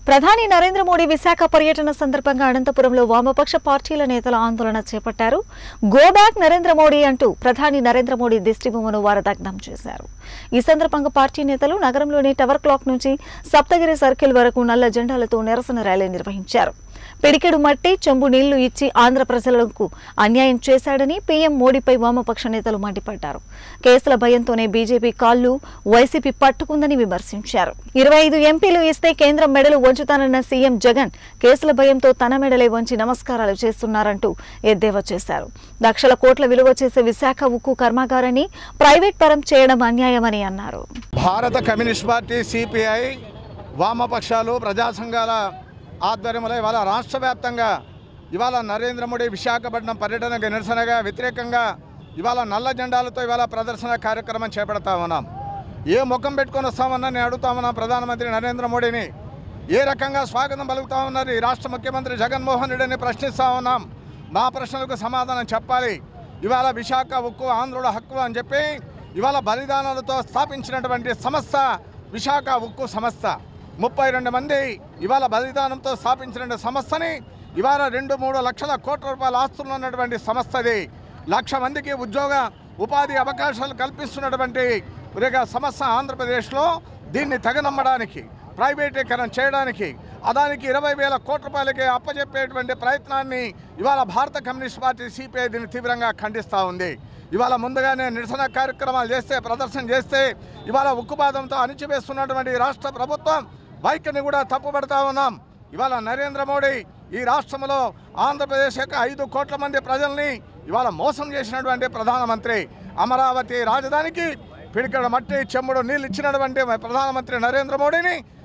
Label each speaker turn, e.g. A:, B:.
A: ప్రధాని నరేంద్ర మోడీ విశాఖ పర్యటన సందర్భంగా అనంతపురంలో వామపక్ష పార్టీల నేతల ఆందోళన చేపట్టారు గో బ్యాక్ నరేంద్ర మోడీ అంటూ ప్రధాని నరేంద్ర మోడీ దిష్టిబొమ్మను వారు దగ్ధం చేశారు ఈ సందర్భంగా పార్టీ నేతలు నగరంలోని టవర్ క్లాక్ నుంచి సప్తగిరి సర్కిల్ వరకు నల్ల జెండాలతో నిరసన ర్యాలీ నిర్వహించారు పిడికెడు మట్టి చెంబు నీళ్లు ఇచ్చి ఆంధ్ర ప్రజలకు అన్యాయం చేశాడని పీఎం మోడీపై వామపక్ష నేతలు మండిపడ్డారు కేసుల భయంతోనే బీజేపీ కాళ్లు వైసీపీ పట్టుకుందని విమర్శించారు ఇరవై ఐదు ఎంపీలు ఇస్తే కేంద్రం మెడలు వంచుతానన్న సీఎం జగన్ కేసుల భయంతో తన మెడలే వంచి నమస్కారాలు చేస్తున్నారంటూ ఎద్దేవా చేశారు లక్షల కోట్ల విలువ చేసే విశాఖ ఉక్కు కర్మాగారాన్ని ప్రైవేట్ పరం చేయడం అన్యాయమని అన్నారు
B: భారత కమ్యూనిస్ట్ పార్టీ సిపిఐ వామపక్షాలు ప్రజా సంఘాల ఆధ్వర్యంలో ఇవాళ రాష్ట్ర వ్యాప్తంగా ఇవాళ నరేంద్ర మోడీ విశాఖపట్నం పర్యటనకు నిరసనగా వ్యతిరేకంగా ఇవాళ నల్ల జెండాలతో ఇవాళ ప్రదర్శన కార్యక్రమం చేపడతా ఉన్నాం ఏ ముఖం పెట్టుకొని వస్తామన్నా నేను అడుగుతా ఉన్నాం ప్రధానమంత్రి నరేంద్ర మోడీని ఏ రకంగా స్వాగతం పలుకుతా ఉన్నారు ఈ రాష్ట్ర ముఖ్యమంత్రి జగన్మోహన్ రెడ్డిని ప్రశ్నిస్తా ఉన్నాం మా ప్రశ్నలకు సమాధానం చెప్పాలి ఇవాళ విశాఖ ఉక్కు ఆంధ్రుల హక్కు అని చెప్పి ఇవాళ బలిదానాలతో స్థాపించినటువంటి సంస్థ విశాఖ ఉక్కు సంస్థ ముప్పై రెండు మంది ఇవాళ బలిదానంతో స్థాపించిన సంస్థని ఇవాళ రెండు మూడు లక్షల కోట్ల రూపాయల ఆస్తులు ఉన్నటువంటి సంస్థది లక్ష మందికి ఉద్యోగ ఉపాధి అవకాశాలు కల్పిస్తున్నటువంటి ఒక సంస్థ ఆంధ్రప్రదేశ్లో దీన్ని తగనమ్మడానికి ప్రైవేటీకరణ చేయడానికి అదానికి ఇరవై వేల కోట్ల రూపాయలకి అప్పచెప్పేటువంటి ప్రయత్నాన్ని ఇవాళ భారత కమ్యూనిస్ట్ పార్టీ సిపిఐ దీన్ని తీవ్రంగా ఖండిస్తూ ఉంది ఇవాళ ముందుగానే నిరసన కార్యక్రమాలు చేస్తే ప్రదర్శన చేస్తే ఇవాళ ఉక్కుపాదంతో అణిచివేస్తున్నటువంటి ఈ రాష్ట్ర ప్రభుత్వం వైఖరిని కూడా తప్పుపడతా ఉన్నాం ఇవాళ నరేంద్ర మోడీ ఈ రాష్ట్రంలో ఆంధ్రప్రదేశ్ యొక్క ఐదు కోట్ల మంది ప్రజల్ని ఇవాళ మోసం చేసినటువంటి ప్రధానమంత్రి అమరావతి రాజధానికి పిడికడ మట్టి చెమ్ముడు నీళ్ళు ఇచ్చినటువంటి ప్రధానమంత్రి నరేంద్ర మోడీని